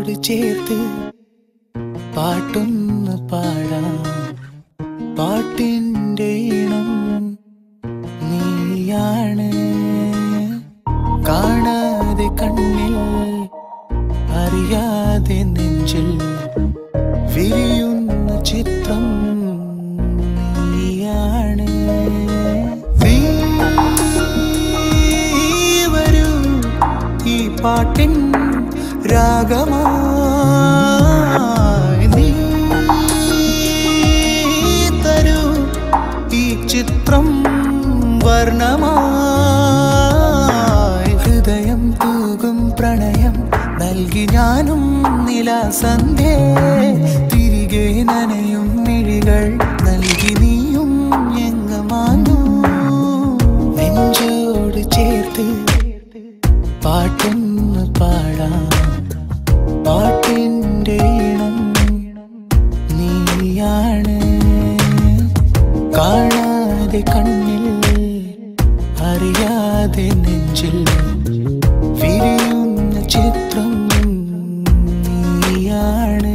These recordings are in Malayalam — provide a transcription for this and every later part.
നെഞ്ചോട് ചേർത്ത് പാട്ടൊന്ന് പാടാം പാട്ടിൻ്റെ ഇണം നീയാണ് കാണാതെ കണ്ണിൽ അറിയാതെ നെഞ്ചിൽ വിരിയുന്ന ചിത്രം നീയാണ് നീ വരൂ ഈ പാട്ടിൻ രാഗമായി നീ തരൂ ഈ ചിത്രം വർണ്ണമായി ഹൃദയം തൂകും പ്രണയം നൽകി ഞാനും നിലാസന്ധേ തിരികെ നനയും മിഴികൾ നൽകി നീയും എങ്ങമാനു നെഞ്ചോട് ചേർത്ത് പാട്ടൊന്ന് പാടാം പാട്ടിൻ്റെ ഇണം നീയാണ് കാണാതെ കണ്ണിൽ അറിയാതെ നെഞ്ചിൽ വിരിയുന്ന ചിത്രം നീയാണ്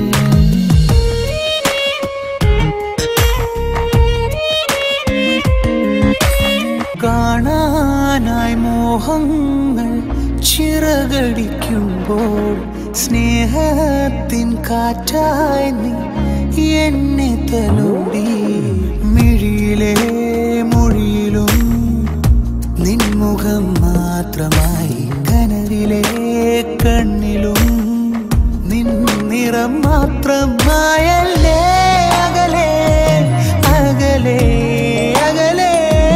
കാണാനായി മോഹങ്ങൾ ചിറകടിക്കുമ്പോൾ സ്നേഹത്തിൻ കാറ്റായി നീ എന്നെ തലോടി മിഴിയിലെ മൊഴിയിലും നിൻമുഖം മാത്രമായി കനവിലെ കണ്ണിലും നിൻ നിറം മാത്രമായല്ലേ അകലെ അകലെ അകലെ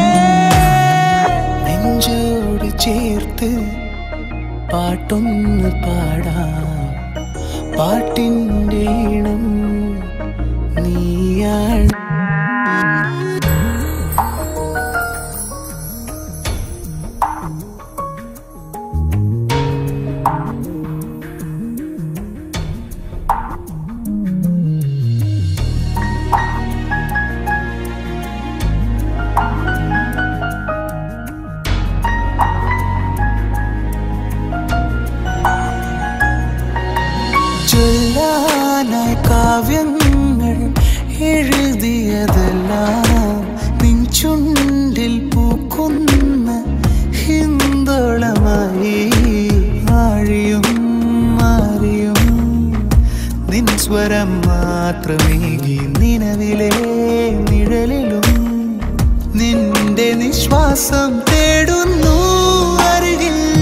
നെഞ്ചോട് ചേർത്ത് പാട്ടൊന്ന് പാടാം പാട്ടിൻ്റെ ഇണം നീയാണ് ചൊല്ലാനായി കാവ്യങ്ങൾ എഴുതിയതെല്ലാം നിൻ ചുണ്ടിൽ പൂക്കുന്ന ഹിന്ദോളമായി ആഴിയും മാറിയും നിൻ സ്വരം മാത്രമേകി നിലവിലെ നിഴലിലും നിന്റെ നിശ്വാസം തേടുന്നു അരികിൽ